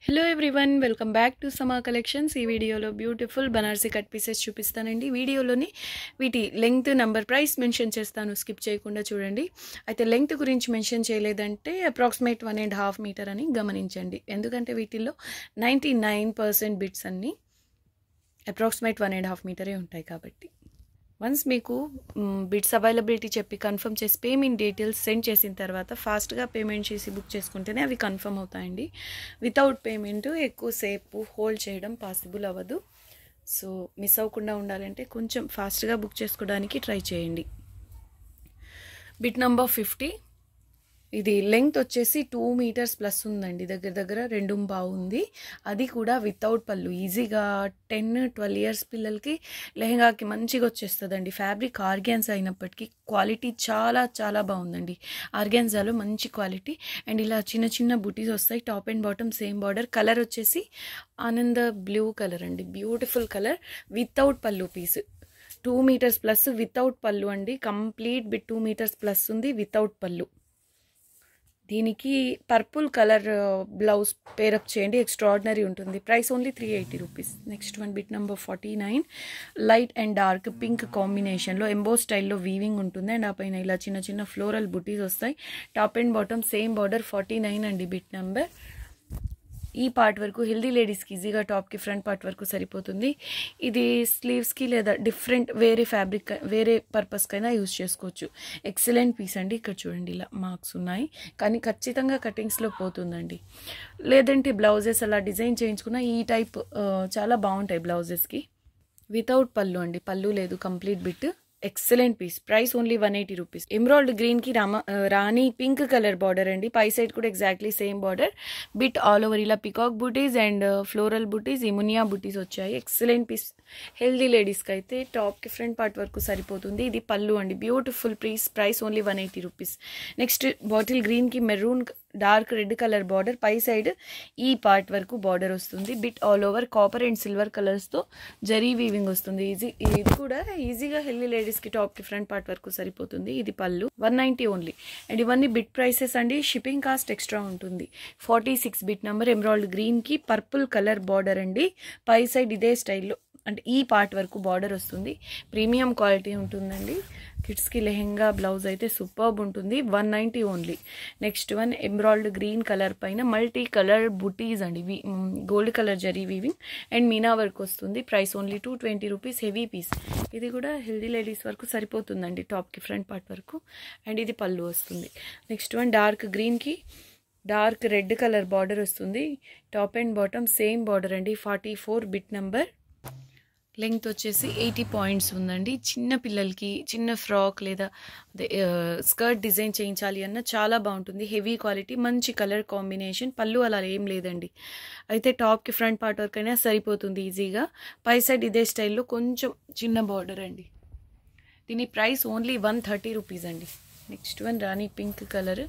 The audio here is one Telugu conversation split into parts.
hello everyone welcome back to Sama collections ఈ వీడియోలో బ్యూటిఫుల్ బనారసి కట్ పీసెస్ చూపిస్తానండి వీడియోలోని వీటి లెంగ్త్ నంబర్ ప్రైస్ మెన్షన్ చేస్తాను స్కిప్ చేయకుండా చూడండి అయితే లెంగ్త్ గురించి మెన్షన్ చేయలేదంటే approximate one and half metre అని గమనించండి ఎందుకంటే వీటిల్లో నైంటీ నైన్ పర్సెంట్ బిట్స్ అన్నీ అప్రాక్సిమేట్ వన్ అండ్ హాఫ్ మీటరే ఉంటాయి కాబట్టి వన్స్ మీకు బిడ్స్ అవైలబిలిటీ చెప్పి కన్ఫర్మ్ చేసి పేమెంట్ డీటెయిల్స్ సెండ్ చేసిన తర్వాత ఫాస్ట్గా పేమెంట్ చేసి బుక్ చేసుకుంటేనే అవి కన్ఫర్మ్ అవుతాయండి వితౌట్ పేమెంట్ ఎక్కువసేపు హోల్డ్ చేయడం పాసిబుల్ అవ్వదు సో మిస్ అవ్వకుండా ఉండాలంటే కొంచెం ఫాస్ట్గా బుక్ చేసుకోవడానికి ట్రై చేయండి బిట్ నంబర్ ఫిఫ్టీ ఇది లెంగ్త్ వచ్చేసి టూ మీటర్స్ ప్లస్ ఉందండి దగ్గర దగ్గర రెండు బావు ఉంది అది కూడా వితౌట్ పళ్ళు ఈజీగా టెన్ ట్వెల్వ్ ఇయర్స్ పిల్లలకి లెహంగాకి మంచిగా వచ్చేస్తుందండి ఫ్యాబ్రిక్ ఆర్గాన్స్ అయినప్పటికీ క్వాలిటీ చాలా చాలా బాగుందండి ఆర్గాన్జాలో మంచి క్వాలిటీ అండ్ ఇలా చిన్న చిన్న బుటీస్ వస్తాయి top and bottom same border colour వచ్చేసి ఆనంద బ్లూ కలర్ అండి beautiful colour without pallu piece two metres plus without pallu అండి complete bit two metres plus ఉంది వితౌట్ పళ్ళు దీనికి పర్పుల్ కలర్ బ్లౌజ్ పేరప్ చేయండి ఎక్స్ట్రాడినరీ ఉంటుంది price only three eighty rupees next one bit number forty nine light and dark pink కాంబినేషన్లో ఎంబో స్టైల్లో వీవింగ్ ఉంటుంది అండ్ ఆ పైన ఇలా చిన్న చిన్న ఫ్లోరల్ బుటీస్ వస్తాయి top and bottom same border forty nine అండి బిట్ నెంబర్ ఈ పార్ట్ వరకు హెల్దీ లేడీస్కి ఈజీగా టాప్కి ఫ్రంట్ పార్ట్ వరకు సరిపోతుంది ఇది స్లీవ్స్కి లేదా డిఫరెంట్ వేరే ఫ్యాబ్రిక్ వేరే పర్పస్కైనా యూజ్ చేసుకోవచ్చు ఎక్సలెంట్ పీస్ అండి ఇక్కడ చూడండి ఇలా మార్క్స్ ఉన్నాయి కానీ ఖచ్చితంగా కటింగ్స్లో పోతుందండి లేదంటే బ్లౌజెస్ అలా డిజైన్ చేయించుకున్న ఈ టైప్ చాలా బాగుంటాయి బ్లౌజెస్కి వితౌట్ పళ్ళు అండి పళ్ళు లేదు complete bit excellent piece price only one eighty rupees emerald green కి Rama Rani pink colour border అండి పై సైడ్ కూడా exactly same border bit all over ఇలా పికాక్ బుటీస్ అండ్ ఫ్లోరల్ బుటీస్ ఇమునియా బుటీస్ వచ్చాయి ఎక్సలెంట్ పీస్ హెల్దీ లేడీస్కి అయితే టాప్కి ఫ్రంట్ పార్ట్ వరకు సరిపోతుంది ఇది పళ్ళు అండి beautiful piece price only one eighty rupees next bottle గ్రీన్కి maroon dark red colour border పై సైడ్ ఈ పార్ట్ వరకు బార్డర్ వస్తుంది bit all over copper and silver కలర్స్తో జరీ వీవింగ్ వస్తుంది ఈజీ ఇది కూడా ఈజీగా హెల్దీ లేడీస్కి టాప్కి ఫ్రంట్ పార్ట్ వరకు సరిపోతుంది ఇది pallu one ninety only and ఇవన్నీ బిట్ ప్రైసెస్ అండి షిప్పింగ్ కాస్ట్ ఎక్స్ట్రా ఉంటుంది forty six bit number emerald గ్రీన్కి పర్పుల్ కలర్ బార్డర్ అండి పై సైడ్ ఇదే స్టైల్లో అంటే ఈ పార్ట్ వరకు బార్డర్ వస్తుంది ప్రీమియం క్వాలిటీ ఉంటుందండి కిడ్స్కి లెహెంగా బ్లౌజ్ అయితే సూపర్బ్ ఉంటుంది one ninety only next one ఎంబ్రాయిడ్ green colour పైన మల్టీ కలర్ బుటీస్ అండి gold colour zari weaving and meena work వస్తుంది price only two twenty rupees heavy piece ఇది కూడా హెల్దీ లేడీస్ వరకు సరిపోతుందండి టాప్కి ఫ్రంట్ పార్ట్ వరకు అండ్ ఇది పళ్ళు వస్తుంది నెక్స్ట్ వన్ డార్క్ గ్రీన్కి డార్క్ రెడ్ కలర్ బార్డర్ వస్తుంది top and bottom same border అండి forty four bit number length వచ్చేసి ఎయిటీ పాయింట్స్ ఉందండి చిన్న పిల్లలకి చిన్న ఫ్రాక్ లేదా అదే స్కర్ట్ డిజైన్ చేయించాలి అన్న చాలా బాగుంటుంది హెవీ క్వాలిటీ మంచి కలర్ కాంబినేషన్ పళ్ళు అలా ఏం లేదండి అయితే టాప్కి ఫ్రంట్ పార్ట్ వరకు అయినా సరిపోతుంది ఈజీగా పై సైడ్ ఇదే స్టైల్లో కొంచెం చిన్న బార్డర్ అండి దీని price only one thirty rupees అండి నెక్స్ట్ వన్ రాణి పింక్ కలర్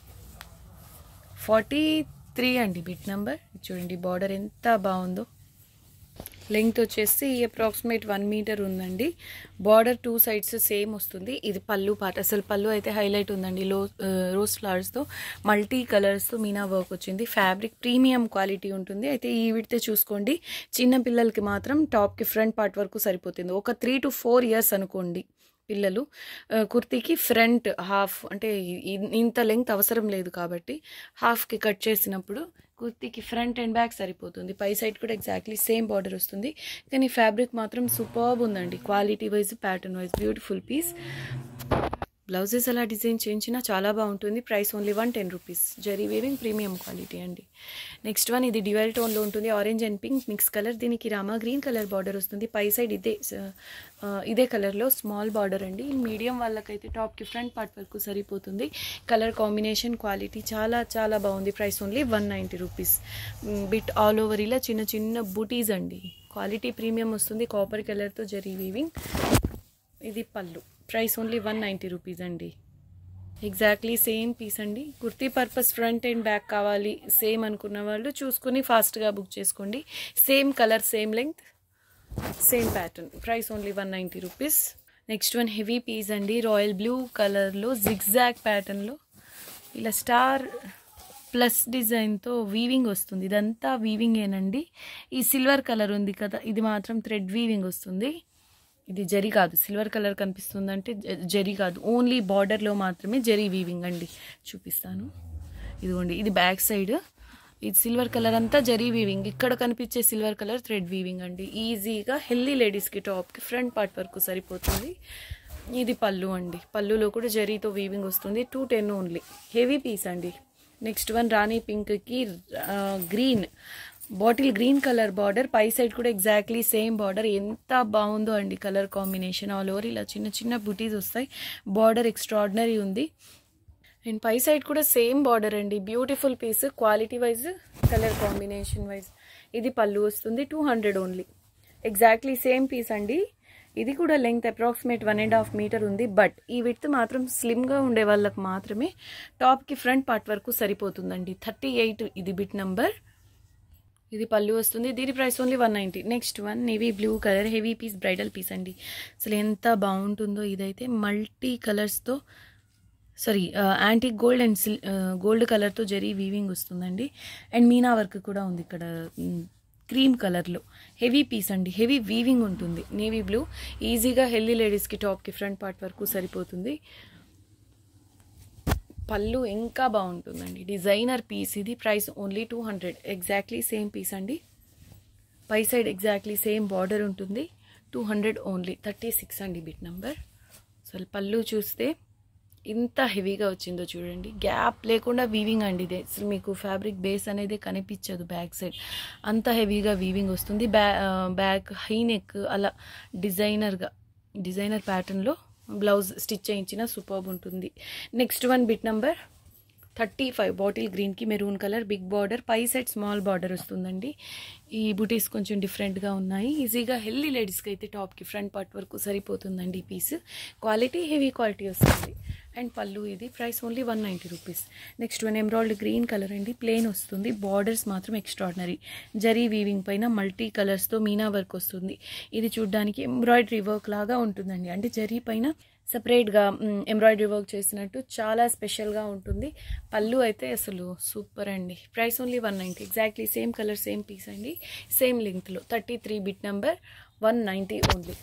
ఫార్టీ త్రీ అండి బిట్ నెంబర్ చూడండి బార్డర్ ఎంత బాగుందో లెంగ్త్ వచ్చేసి అప్రాక్సిమేట్ వన్ మీటర్ ఉందండి బార్డర్ టూ సైడ్స్ సేమ్ వస్తుంది ఇది పళ్ళు పాట అసలు పళ్ళు అయితే హైలైట్ ఉందండి లో రోజ్ ఫ్లవర్స్తో మల్టీ కలర్స్తో మీనా వర్క్ వచ్చింది ఫ్యాబ్రిక్ ప్రీమియం క్వాలిటీ ఉంటుంది అయితే ఈ విడితే చూసుకోండి చిన్న పిల్లలకి మాత్రం టాప్కి ఫ్రంట్ పార్ట్ వరకు సరిపోతుంది ఒక త్రీ టు ఫోర్ ఇయర్స్ అనుకోండి పిల్లలు కుర్తీకి ఫ్రంట్ హాఫ్ అంటే ఇంత లెంగ్త్ అవసరం లేదు కాబట్టి హాఫ్కి కట్ చేసినప్పుడు కుర్తీకి ఫ్రంట్ అండ్ బ్యాక్ సరిపోతుంది పై సైడ్ కూడా ఎగ్జాక్ట్లీ సేమ్ బార్డర్ వస్తుంది కానీ ఫ్యాబ్రిక్ మాత్రం సూపర్బ్ ఉందండి quality wise pattern wise beautiful piece blouses అలా డిజైన్ చేయించినా చాలా బాగుంటుంది price only one ten rupees zari weaving premium quality అండి నెక్స్ట్ వన్ ఇది డివైల్ టోన్లో ఉంటుంది orange and pink mix colour దీనికి రామా గ్రీన్ కలర్ బార్డర్ వస్తుంది పై సైడ్ ఇదే ఇదే కలర్లో స్మాల్ బార్డర్ అండి మీడియం వాళ్ళకైతే టాప్కి ఫ్రంట్ పార్ట్ వరకు సరిపోతుంది కలర్ కాంబినేషన్ క్వాలిటీ చాలా చాలా బాగుంది price only one ninety rupees bit all over ఇలా చిన్న చిన్న బూటీస్ అండి క్వాలిటీ ప్రీమియం వస్తుంది కాపర్ కలర్తో జరీ వీవింగ్ ఇది పళ్ళు price only one ninety rupees అండి ఎగ్జాక్ట్లీ సేమ్ పీస్ అండి kurti purpose front and back కావాలి సేమ్ అనుకున్న వాళ్ళు చూసుకుని ఫాస్ట్గా బుక్ చేసుకోండి same colour same length same pattern price only one ninety rupees next one heavy piece అండి రాయల్ బ్లూ కలర్లో జిగ్జాగ్ ప్యాటర్న్లో ఇలా స్టార్ ప్లస్ డిజైన్తో వీవింగ్ వస్తుంది ఇదంతా వీవింగ్ ఏనండి ఈ సిల్వర్ కలర్ ఉంది కదా ఇది మాత్రం థ్రెడ్ వీవింగ్ వస్తుంది ఇది జరీ కాదు సిల్వర్ కలర్ కనిపిస్తుందంటే జ- జరీ కాదు ఓన్లీ బార్డర్లో మాత్రమే జరీ వీవింగ్ అండి చూపిస్తాను ఇదిగోండి ఇది బ్యాక్ సైడ్ ఇది సిల్వర్ కలర్ అంతా జరీ వీవింగ్ ఇక్కడ కనిపించే సిల్వర్ కలర్ థ్రెడ్ వీవింగ్ అండి ఈజీగా హెల్దీ లేడీస్కి టాప్కి ఫ్రంట్ పార్ట్ వరకు సరిపోతుంది ఇది పళ్ళు అండి పళ్ళులో కూడా జరీతో వీవింగ్ వస్తుంది two ten only heavy piece అండి నెక్స్ట్ వన్ రాణి పింక్కి green bottle green colour border పై సైడ్ కూడా ఎగ్జాక్ట్లీ సేమ్ బార్డర్ ఎంత బాగుందో అండి కలర్ కాంబినేషన్ ఆల్ ఓవర్ ఇలా చిన్న చిన్న బుటీస్ వస్తాయి బార్డర్ ఎక్స్ట్రాడినరీ ఉంది అండ్ పై సైడ్ కూడా సేమ్ బార్డర్ అండి beautiful piece quality wise colour combination wise ఇది పళ్ళు వస్తుంది two hundred only exactly same piece అండి ఇది కూడా length approximate one and half metre ఉంది బట్ ఈ విడ్త్ మాత్రం స్లిమ్గా ఉండే వాళ్ళకి మాత్రమే టాప్కి ఫ్రంట్ పార్ట్ వరకు సరిపోతుందండి థర్టీ ఎయిట్ ఇది బిట్ నంబర్ ఇది పళ్ళు వస్తుంది దీని price only one ninety next one navy blue colour heavy piece bridal piece అండి అసలు ఎంత బాగుంటుందో ఇదైతే మల్టీ కలర్స్తో సారీ యాంటిక్ గోల్డ్ అండ్ సిల్ గోల్డ్ కలర్తో జరీ వీవింగ్ వస్తుందండి అండ్ మీనా వర్క్ కూడా ఉంది ఇక్కడ క్రీమ్ కలర్లో హెవీ పీస్ అండి హెవీ వీవింగ్ ఉంటుంది నేవీ బ్లూ ఈజీగా హెల్దీ లేడీస్కి టాప్కి ఫ్రంట్ పార్ట్ వరకు సరిపోతుంది పళ్ళు ఇంకా బాగుంటుందండి డిజైనర్ పీస్ ఇది price only two hundred exactly same piece అండి పై సైడ్ ఎగ్జాక్ట్లీ సేమ్ బార్డర్ ఉంటుంది two hundred only thirty six అండి బిట్ నెంబర్ అసలు పళ్ళు చూస్తే ఇంత హెవీగా వచ్చిందో చూడండి గ్యాప్ లేకుండా వీవింగ్ అండి ఇది అసలు మీకు ఫ్యాబ్రిక్ బేస్ అనేది కనిపించదు బ్యాక్ సైడ్ అంత హెవీగా వీవింగ్ వస్తుంది బ్యా బ్యాక్ హై నెక్ అలా డిజైనర్గా డిజైనర్ ప్యాటర్న్లో బ్లౌజ్ స్టిచ్ చేయించిన సూపర్బ్ ఉంటుంది next one bit number thirty five bottle గ్రీన్కి మెరూన్ కలర్ బిగ్ బార్డర్ పై సైడ్ స్మాల్ బార్డర్ వస్తుందండి ఈ బుటీస్ కొంచెం డిఫరెంట్గా ఉన్నాయి ఈజీగా హెల్దీ లేడీస్కి అయితే టాప్కి ఫ్రంట్ పార్ట్ వరకు సరిపోతుందండి ఈ పీస్ క్వాలిటీ హెవీ క్వాలిటీ వస్తుంది అండ్ పళ్ళు ఇది price only one ninety rupees next one emerald green colour అండి ప్లేన్ వస్తుంది బార్డర్స్ మాత్రం ఎక్స్ట్రాడినరీ జరీ వీవింగ్ పైన మల్టీ కలర్స్తో మీనా వర్క్ వస్తుంది ఇది చూడ్డానికి ఎంబ్రాయిడరీ వర్క్ లాగా ఉంటుందండి అంటే జరీ పైన సపరేట్గా ఎంబ్రాయిడరీ వర్క్ చేసినట్టు చాలా స్పెషల్గా ఉంటుంది పళ్ళు అయితే అసలు సూపర్ అండి price only one ninety exactly same colour same piece అండి సేమ్ లెంగ్త్లో thirty three bit number one ninety only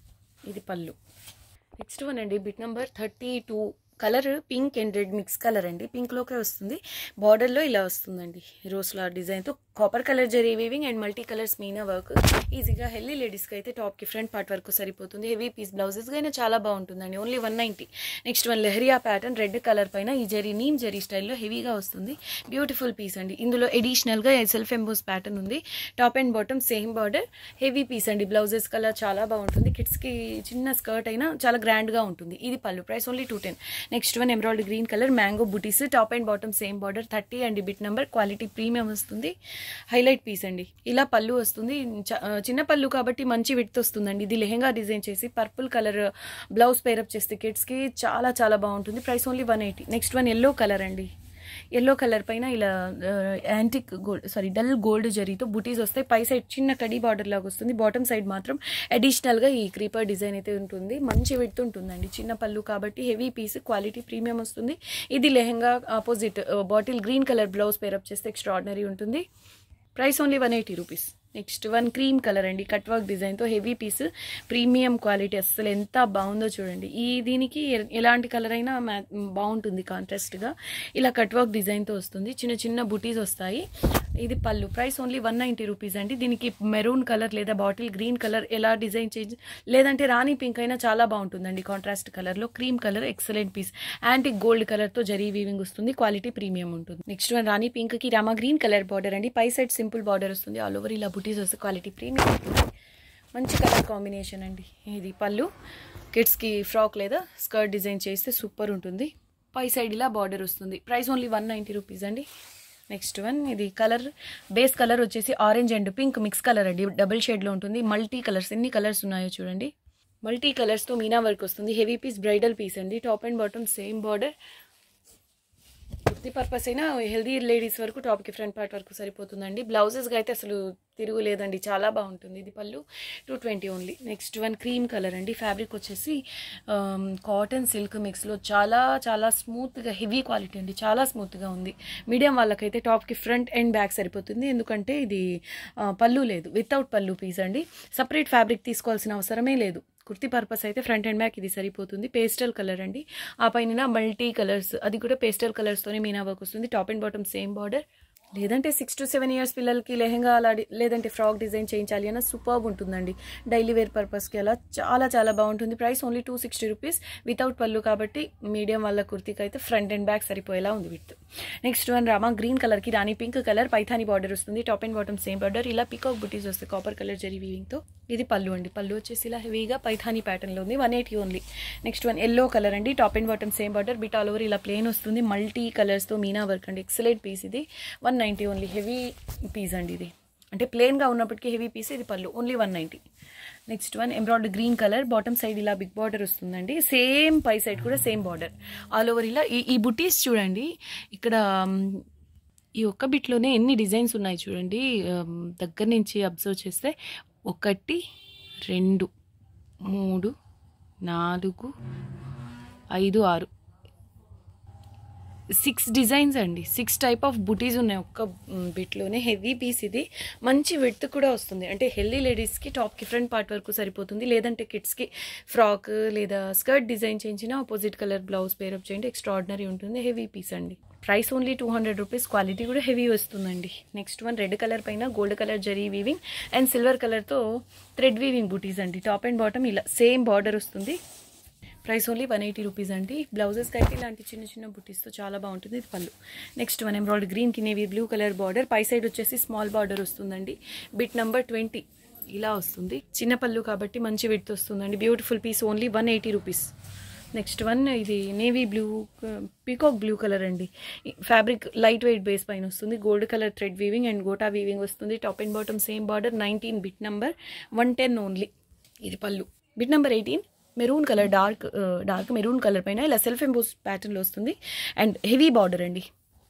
ఇది పళ్ళు నెక్స్ట్ వన్ అండి bit number thirty two colour pink and red mix colour అండి పింక్లోకే వస్తుంది బార్డర్లో ఇలా వస్తుందండి రోస్లా డిజైన్తో copper colour zari weaving and multi colours meena work ఈజీగా హెల్దీ లేడీస్కి అయితే టాప్కి ఫ్రంట్ పార్ట్ వరకు సరిపోతుంది హెవీ పీస్ బ్లౌజెస్గా అయినా చాలా బాగుంటుందండి only one ninety next one lehariya pattern red colour పైన ఈ జరీ నీమ్ జరీ స్టైల్లో హెవీగా వస్తుంది బ్యూటిఫుల్ పీస్ అండి ఇందులో ఎడిషనల్గా సెల్ఫ్ ఎంబోస్ ప్యాటర్న్ ఉంది top and bottom same border heavy piece అండి బ్లౌజెస్ కలర్ చాలా బాగుంటుంది కిడ్స్కి చిన్న స్కర్ట్ అయినా చాలా గ్రాండ్గా ఉంటుంది ఇది పళ్ళు price only two ten next one embroidery green colour mango బుటీస్ top and bottom same border thirty and bit number quality premium వస్తుంది హైలైట్ పీస్ అండి ఇలా పళ్ళు వస్తుంది చ- ఆ, చిన్న పళ్ళు కాబట్టి మంచి విడ్త్ వస్తుందండి ఇది లెహెంగా డిజైన్ చేసి పర్పుల్ కలర్ బ్లౌజ్ పేరప్ చేస్తే కిడ్స్కి చాలా చాలా బాగుంటుంది price only one eighty next one yellow colour అండి ఎల్లో కలర్ పైన ఇలా antique gold sorry dull gold జరీతో బుటీస్ వస్తాయి పై సైడ్ చిన్న కడీ బార్డర్ లాగా వస్తుంది బాటమ్ సైడ్ మాత్రం అడిషనల్గా ఈ క్రీపర్ డిజైన్ అయితే ఉంటుంది మంచి విడ్త్ ఉంటుందండి చిన్న పళ్ళు కాబట్టి హెవీ పీస్ క్వాలిటీ ప్రీమియం వస్తుంది ఇది lehenga opposite bottle green colour blouse pair up చేస్తే ఎక్స్ట్రాడినరీ ఉంటుంది price only one eighty rupees next one cream colour అండి కట్ వర్క్ డిజైన్తో హెవీ పీస్ ప్రీమియం క్వాలిటీ అసలు ఎంత బాగుందో చూడండి ఈ దీనికి ఎ- ఎలాంటి కలర్ అయినా మ్యా- బాగుంటుంది కాంట్రాస్ట్గా ఇలా కట్ వర్క్ డిజైన్తో వస్తుంది చిన్న చిన్న బుటీస్ వస్తాయి ఇది పళ్ళు price only one ninety rupees అండి దీనికి మెరూన్ కలర్ లేదా బాటిల్ గ్రీన్ కలర్ ఎలా డిజైన్ చేంజ్ లేదంటే రాణి పింక్ అయినా చాలా బాగుంటుందండి కాంట్రాస్ట్ కలర్లో cream colour excellent piece antique gold కలర్తో జరీ వీవింగ్ వస్తుంది క్వాలిటీ ప్రీమియం ఉంటుంది నెక్స్ట్ వన్ రాణి పింక్కి రామా గ్రీన్ కలర్ బార్డర్ అండి పై సైడ్ సింపుల్ బార్డర్ వస్తుంది ఆల్ ఓవర్ ఇలా బుటీస్ వస్తే క్వాలిటీ ప్రీమియం ఉంటుంది మంచి కలర్ కాంబినేషన్ అండి ఇది పళ్ళు కిడ్స్కి ఫ్రాక్ లేదా స్కర్ట్ డిజైన్ చేస్తే సూపర్ ఉంటుంది పై సైడ్ ఇలా బార్డర్ వస్తుంది price only one ninety rupees అండి నెక్స్ట్ వన్ ఇది కలర్ బేస్ కలర్ వచ్చేసి orange and pink mix colour అండి డబుల్ షేడ్లో ఉంటుంది మల్టీ కలర్స్ ఎన్ని కలర్స్ ఉన్నాయో చూడండి మల్టీ కలర్స్తో మీనా వర్క్ వస్తుంది హెవీ పీస్ బ్రైడల్ పీస్ అండి top and bottom same border kurti purpose అయినా హెల్దీ లేడీస్ వరకు టాప్కి ఫ్రంట్ పార్ట్ వరకు సరిపోతుందండి బ్లౌజెస్గా అయితే అసలు తిరుగులేదండి చాలా బాగుంటుంది ఇది పళ్ళు two twenty only next one cream colour అండి ఫ్యాబ్రిక్ వచ్చేసి కాటన్ సిల్క్ మిక్స్లో చాలా చాలా స్మూత్గా హెవీ క్వాలిటీ అండి చాలా స్మూత్గా ఉంది మీడియం వాళ్ళకైతే టాప్కి ఫ్రంట్ అండ్ బ్యాక్ సరిపోతుంది ఎందుకంటే ఇది ఆ, పళ్ళు లేదు వితౌట్ పళ్ళు పీస్ అండి సపరేట్ ఫ్యాబ్రిక్ తీసుకోవాల్సిన అవసరమే లేదు కుర్తీ పర్పస్ అయితే ఫ్రంట్ అండ్ బ్యాక్ ఇది సరిపోతుంది పేస్టల్ కలర్ అండి ఆ పైన మల్టీ కలర్స్ అది కూడా పేస్టల్ కలర్స్తోనే మీనా వర్క్ వస్తుంది top and bottom same border లేదంటే సిక్స్ టు సెవెన్ ఇయర్స్ పిల్లలకి లెహంగా అలా డి- లేదంటే ఫ్రాక్ డిజైన్ చేయించాలి అన్న సూపర్బ్ ఉంటుందండి డైలీ వేర్ పర్పస్కి అలా చాలా చాలా బాగుంటుంది price only two sixty rupees without పళ్ళు కాబట్టి మీడియం వాళ్ళ కుర్తీకి అయితే ఫ్రంట్ అండ్ బ్యాక్ సరిపోయేలా ఉంది with next one rama green కలర్కి rani pink colour Paithani border వస్తుంది top and bottom same border ఇలా పికాక్ బుటీస్ వస్తాయి కాపర్ కలర్ జరీ వీవింగ్తో ఇది పళ్ళు అండి పళ్ళు వచ్చేసి ఇలా హెవీగా పైథాని ప్యాటర్న్లో ఉంది one eighty only next one yellow colour అండి top and bottom same border bit all over ఇలా ప్లేన్ వస్తుంది మల్టీ కలర్స్తో మీనా వర్క్ అండి ఎక్సలెంట్ పీస్ ఇది one ninety only heavy piece అండి ఇది అంటే ప్లేన్గా ఉన్నప్పటికీ హెవీ పీస్ ఇది పళ్ళు only one ninety next one embroidery green colour bottom side ఇలా బిగ్ బార్డర్ వస్తుందండి సేమ్ పై సైడ్ కూడా సేమ్ బార్డర్ ఆల్ ఓవర్ ఇలా ఈ ఈ బుటీస్ చూడండి ఇక్కడ మ్, ఈ ఒక్క బిట్లోనే ఎన్ని డిజైన్స్ ఉన్నాయి చూడండి ఆమ్, దగ్గర నుంచి అబ్జర్వ్ చేస్తే ఒకటి రెండు మూడు నాలుగు ఐదు ఆరు సిక్స్ డిజైన్స్ అండి సిక్స్ టైప్ ఆఫ్ బుటీస్ ఉన్నాయి ఒక్క మ్, బిట్లోనే హెవీ పీస్ ఇది మంచి విడ్త్ కూడా వస్తుంది అంటే హెల్దీ లేడీస్కి టాప్కి ఫ్రంట్ పార్ట్ వరకు సరిపోతుంది లేదంటే కిడ్స్కి ఫ్రాక్ లేదా స్కర్ట్ డిజైన్ చేయించిన ఆపోజిట్ కలర్ బ్లౌజ్ పేరప్ చేయండి ఎక్స్ట్రాడినరీ ఉంటుంది హెవీ పీస్ అండి price only two hundred rupees quality కూడా హెవీ వస్తుందండి నెక్స్ట్ వన్ రెడ్ కలర్ పైన gold colour zari weaving and silver కలర్తో థ్రెడ్ వీవింగ్ బుటీస్ అండి టాప్ అండ్ బాటమ్ ఇలా సేమ్ బార్డర్ వస్తుంది price only one eighty rupees అండి బ్లౌజెస్కి అయితే ఇలాంటి చిన్న చిన్న బుటీస్తో చాలా బాగుంటుంది ఇది పళ్ళు నెక్స్ట్ వన్ ఎంబ్రాయిడ్ గ్రీన్కి నేవీ బ్లూ కలర్ బార్డర్ పై సైడ్ వచ్చేసి స్మాల్ బార్డర్ వస్తుందండి బిట్ నెంబర్ ట్వంటీ ఇలా వస్తుంది చిన్న పళ్ళు కాబట్టి మంచి విడ్త్ వస్తుందండి beautiful piece only one eighty rupees next one ఇది navy blue peacock blue colour అండి ఫ్యాబ్రిక్ లైట్ వెయిట్ బేస్ పైన వస్తుంది gold colour thread weaving and gota weaving వస్తుంది top and bottom same border nineteen bit number one ten only ఇది పళ్ళు bit number eighteen maroon colour dark dark maroon colour పైన ఇలా సెల్ఫ్ ఎంబోస్ ప్యాటర్న్లో వస్తుంది అండ్ హెవీ బార్డర్ అండి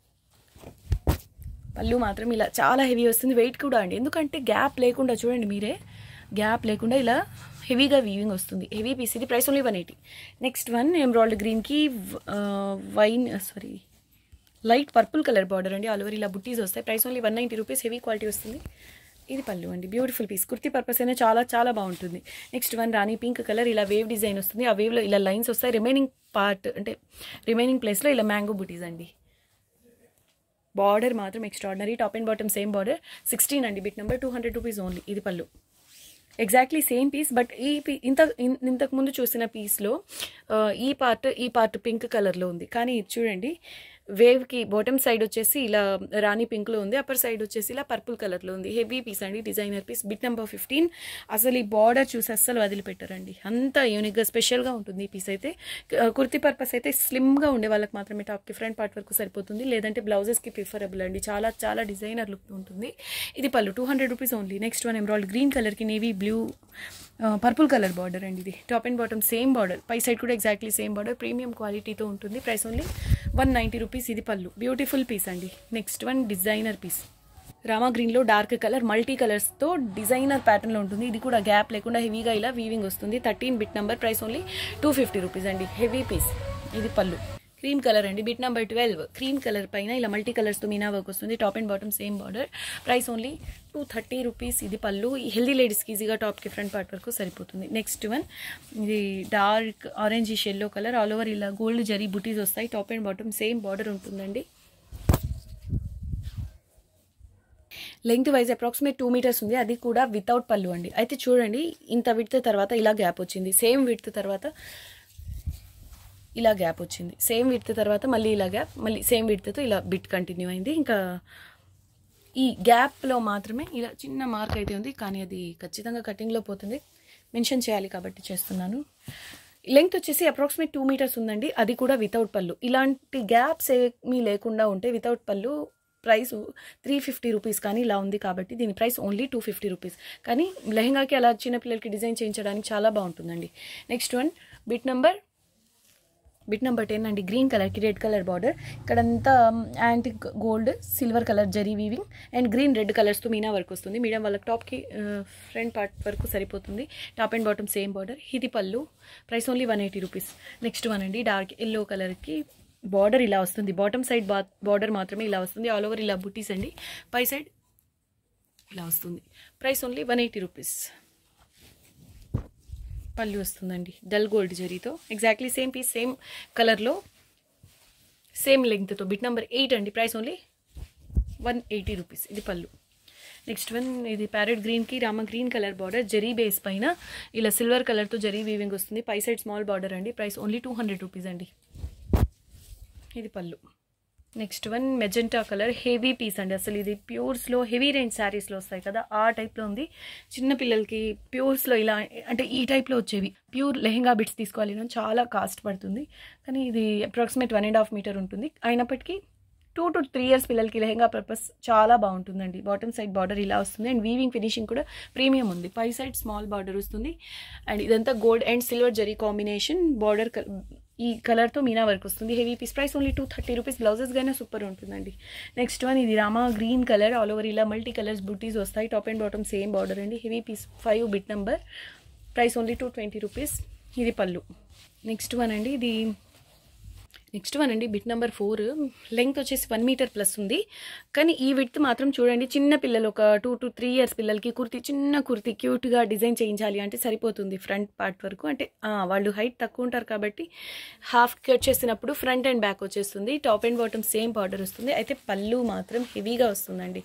పళ్ళు మాత్రం ఇలా చాలా హెవీ వస్తుంది వెయిట్ కూడా అండి ఎందుకంటే గ్యాప్ లేకుండా చూడండి మీరే గ్యాప్ లేకుండా ఇలా హెవీగా వీవింగ్ వస్తుంది హెవీ పీస్ ఇది price only one eighty next one emerald గ్రీన్కి wine sorry light purple colour border అండి ఆల్ ఓవర్ ఇలా బుట్టీస్ వస్తాయి price only one ninety rupees heavy quality వస్తుంది ఇది పళ్ళు అండి బ్యూటిఫుల్ పీస్ కుర్తీ పర్పస్ అయినా చాలా చాలా బాగుంటుంది నెక్స్ట్ వన్ రాణి పింక్ కలర్ ఇలా వేవ్ డిజైన్ వస్తుంది ఆ వేవ్లో ఇలా లైన్స్ వస్తాయి రిమైనింగ్ పార్ట్ అంటే రిమైనింగ్ ప్లేస్లో ఇలా మ్యాంగో బుటీస్ అండి బార్డర్ మాత్రం extraordinary top and bottom same border sixteen అండి bit number two hundred rupees only ఇది పళ్ళు ఎగ్జాక్ట్లీ సేమ్ పీస్ బట్ ఈ పీ ఇంత ఇన్- ఇంతకు ముందు చూసిన పీస్లో ఈ పార్ట్ ఈ పార్ట్ పింక్ కలర్లో ఉంది కానీ ఇది చూడండి వేవ్కి బాటమ్ సైడ్ వచ్చేసి ఇలా రాణి పింక్లో ఉంది అప్పర్ సైడ్ వచ్చేసి ఇలా పర్పుల్ కలర్లో ఉంది హెవీ పీస్ అండి designer piece bit number fifteen అసలు ఈ బార్డర్ చూసి అస్సలు వదిలిపెట్టారండి అంత యూనిక్గా స్పెషల్గా ఉంటుంది ఈ పీస్ అయితే క- కుర్తీ పర్పస్ అయితే స్లిమ్గా ఉండే వాళ్ళకి మాత్రమే టాప్కి ఫ్రంట్ పార్ట్ వరకు సరిపోతుంది లేదంటే బ్లౌజెస్కి ప్రిఫరబుల్ అండి చాలా చాలా డిజైనర్ లుక్ ఉంటుంది ఇది పళ్ళు two hundred rupees only next one ఎంబ్రాయిడ్ green కలర్కి navy blue purple colour border అండి ఇది top and bottom same border పై సైడ్ కూడా ఎగ్జాక్ట్లీ సేమ్ బార్డర్ ప్రీమియం క్వాలిటీతో ఉంటుంది price only one ninety rupees ఇది పళ్ళు బ్యూటిఫుల్ పీస్ అండి next one designer piece rama గ్రీన్లో డార్క్ కలర్ మల్టీ కలర్స్తో డిజైనర్ ప్యాటర్న్లో ఉంటుంది ఇది కూడా గ్యాప్ లేకుండా హెవీగా ఇలా వీవింగ్ వస్తుంది thirteen bit number price only two fifty rupees అండి హెవీ పీస్ ఇది పళ్ళు క్రీమ్ కలర్ అండి bit number twelve cream colour పైన ఇలా మల్టీ కలర్స్తో మీనా వర్క్ వస్తుంది top and bottom same border price only two thirty rupees ఇది పళ్ళు ఈ హెల్దీ లేడీస్కి ఈజీగా టాప్కి ఫ్రంట్ పార్ట్ వరకు సరిపోతుంది నెక్స్ట్ వన్ ఇది dark orange yellow colour all over ఇలా గోల్డ్ జరీ బుటీస్ వస్తాయి top and bottom same border ఉంటుందండి length wise approximate two metres ఉంది అది కూడా వితౌట్ పళ్ళు అండి అయితే చూడండి ఇంత విడ్త్ తర్వాత ఇలా గ్యాప్ వచ్చింది సేమ్ విడ్త్ తర్వాత ఇలా గ్యాప్ వచ్చింది సేమ్ విడ్త్ తర్వాత మళ్ళీ ఇలా గ్యాప్ మళ్ళీ సేమ్ విడ్త్తో ఇలా బిట్ కంటిన్యూ అయింది ఇంకా ఈ గ్యాప్లో మాత్రమే ఇలా చిన్న మార్క్ అయితే ఉంది కానీ అది ఖచ్చితంగా కటింగ్లో పోతుంది మెన్షన్ చేయాలి కాబట్టి చేస్తున్నాను లెంగ్త్ వచ్చేసి అప్రాక్సిమేట్ టూ మీటర్స్ ఉందండి అది కూడా వితౌట్ పళ్ళు ఇలాంటి గ్యాప్స్ ఏమీ లేకుండా ఉంటే వితౌట్ పళ్ళు ప్రైస్ త్రీ ఫిఫ్టీ రూపీస్ కానీ ఇలా ఉంది కాబట్టి దీని price only two fifty rupees కానీ లెహంగాకి అలా చిన్న పిల్లలకి డిజైన్ చేయించడానికి చాలా బాగుంటుందండి next one bit number bit number ten అండి గ్రీన్ కలర్కి రెడ్ కలర్ బార్డర్ ఇక్కడంతా antique gold silver colour zari weaving and green red కలర్స్తో మీనా వర్క్ వస్తుంది మీడియం వాళ్ళకి టాప్కి ఫ్రంట్ పార్ట్ వరకు సరిపోతుంది top and bottom same border ఇది పళ్ళు price only one eighty rupees next one అండి డార్క్ ఎల్లో కలర్కి బార్డర్ ఇలా వస్తుంది బాటమ్ సైడ్ బా బార్డర్ మాత్రమే ఇలా వస్తుంది ఆల్ ఓవర్ ఇలా బుట్టీస్ అండి పై సైడ్ ఇలా వస్తుంది price only one eighty rupees పళ్ళు వస్తుందండి డల్ గోల్డ్ జరీతో ఎగ్జాక్ట్లీ సేమ్ పీస్ సేమ్ కలర్లో సేమ్ లెంగ్త్తో బిట్ నెంబర్ ఎయిట్ అండి price only one eighty rupees ఇది పళ్ళు నెక్స్ట్ వన్ ఇది ప్యారెట్ గ్రీన్కి rama green colour border zari base పైన ఇలా సిల్వర్ కలర్తో జరీ వీవింగ్ వస్తుంది పై సైడ్ స్మాల్ బార్డర్ అండి price only two hundred rupees అండి ఇది పళ్ళు next one magenta colour heavy piece అండి అసలు ఇది ప్యూర్స్లో హెవీ రేంజ్ శారీస్లో వస్తాయి కదా ఆ టైప్లో ఉంది చిన్న పిల్లలకి ప్యూర్స్లో ఇలా అంటే ఈ టైప్లో వచ్చేవి ప్యూర్ లెహెంగా బిట్స్ తీసుకోవాలి అని చాలా కాస్ట్ పడుతుంది కానీ ఇది approximate one and half metre ఉంటుంది అయినప్పటికీ టూ టు త్రీ ఇయర్స్ పిల్లలకి లెహెంగా పర్పస్ చాలా బాగుంటుందండి బాటమ్ సైడ్ బార్డర్ ఇలా వస్తుంది అండ్ వీవింగ్ ఫినిషింగ్ కూడా ప్రీమియం ఉంది పై సైడ్ స్మాల్ బార్డర్ వస్తుంది అండ్ ఇదంతా gold and silver zari combination border ఈ కలర్తో మీనా వర్క్ వస్తుంది heavy piece price only two thirty rupees blouses గానే సూపర్ ఉంటుందండి నెక్స్ట్ వన్ ఇది rama green colour all over ఇలా మల్టీ కలర్స్ బుటీస్ వస్తాయి top and bottom same border అండి heavy piece five bit number price only two twenty rupees ఇది పళ్ళు నెక్స్ట్ వన్ అండి ఇది నెక్స్ట్ వన్ అండి బిట్ నెంబర్ ఫోర్ లెంగ్త్ వచ్చేసి వన్ మీటర్ ప్లస్ ఉంది కానీ ఈ విడ్త్ మాత్రం చూడండి చిన్న పిల్లలు ఒక టూ టు త్రీ ఇయర్స్ పిల్లలకి కుర్తి చిన్న కుర్తి క్యూట్గా డిజైన్ చేయించాలి అంటే సరిపోతుంది ఫ్రంట్ పార్ట్ వరకు అంటే ఆ, వాళ్ళు హైట్ తక్కువ ఉంటారు కాబట్టి హాఫ్ కట్ చేసినప్పుడు ఫ్రంట్ అండ్ బ్యాక్ వచ్చేస్తుంది top and bottom same border వస్తుంది అయితే పళ్ళు మాత్రం హెవీగా వస్తుందండి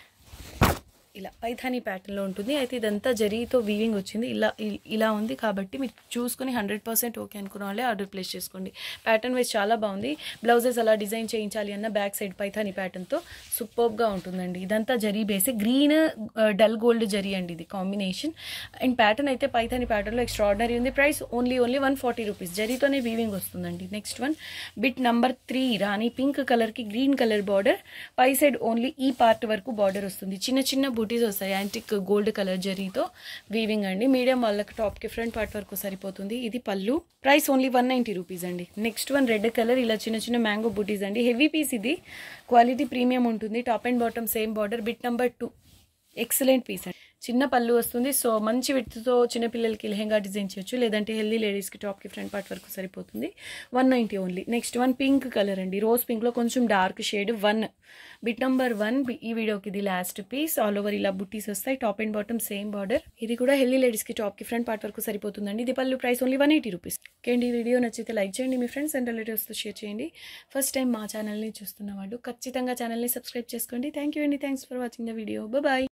ఇలా పైథానీ ప్యాటర్న్లో ఉంటుంది అయితే ఇదంతా జరీతో వీవింగ్ వచ్చింది ఇలా ఇ- ఇలా ఉంది కాబట్టి మీరు చూసుకొని హండ్రెడ్ పర్సెంట్ ఓకే అనుకున్న వాళ్ళే ఆర్డర్ ప్లేస్ చేసుకోండి ప్యాటర్న్ వైజ్ చాలా బాగుంది బ్లౌజెస్ అలా డిజైన్ చేయించాలి అన్న బ్యాక్ సైడ్ పైథానీ ప్యాటర్న్తో సూపర్గా ఉంటుందండి ఇదంతా జరీ బేసే గ్రీన్ డల్ గోల్డ్ జరీ అండి ఇది కాంబినేషన్ అండ్ ప్యాటర్న్ అయితే పైథానీ ప్యాటర్న్లో ఎక్స్ట్రాడినరీ ఉంది price only only one forty rupees జరీతోనే వీవింగ్ వస్తుందండి next one bit number three రాణి పింక్ కలర్కి గ్రీన్ కలర్ బార్డర్ పై సైడ్ ఓన్లీ ఈ పార్ట్ వరకు బార్డర్ వస్తుంది చిన్న చిన్న బూటీస్ వస్తాయి యాంటిక్ గోల్డ్ కలర్ జరీతో వీవింగ్ అండి మీడియం వాళ్ళకి టాప్కి ఫ్రంట్ పార్ట్ వరకు సరిపోతుంది ఇది పళ్ళు price only one ninety rupees అండి నెక్స్ట్ వన్ రెడ్ కలర్ ఇలా చిన్న చిన్న మ్యాంగో బూటీస్ అండి హెవీ పీస్ ఇది క్వాలిటీ ప్రీమియం ఉంటుంది top and bottom same border bit number two excellent piece అండి చిన్న పళ్ళు వస్తుంది సో మంచి విత్తుతో చిన్నపిల్లలకి లెహెంగా డిజైన్ చేయొచ్చు లేదంటే హెల్దీ లేడీస్కి టాప్కి ఫ్రంట్ పార్ట్ వరకు సరిపోతుంది one ninety only next one pink colour అండి రోజ్ పింక్లో కొంచెం dark shade one bit number one ఈ వీడియోకి ఇది లాస్ట్ పీస్ ఆల్ ఓవర్ ఇలా బుట్టీస్ వస్తాయి top and bottom same border ఇది కూడా హెల్దీ లేడీస్కి టాప్కి ఫ్రంట్ పార్ట్ వరకు సరిపోతుందండి ఇది పళ్ళు price only one eighty rupees ఓకేండి ఈ వీడియో నచ్చితే లైక్ చేయండి మీ ఫ్రెండ్స్ అండ్ రిలేటివ్స్తో షేర్ చేయండి ఫస్ట్ టైం మా ఛానల్ని చూస్తున్న వాళ్ళు ఖచ్చితంగా ఛానల్ని సబ్స్క్రైబ్ చేసుకోండి థ్యాంక్ యూ అండి thanks for watching the video bye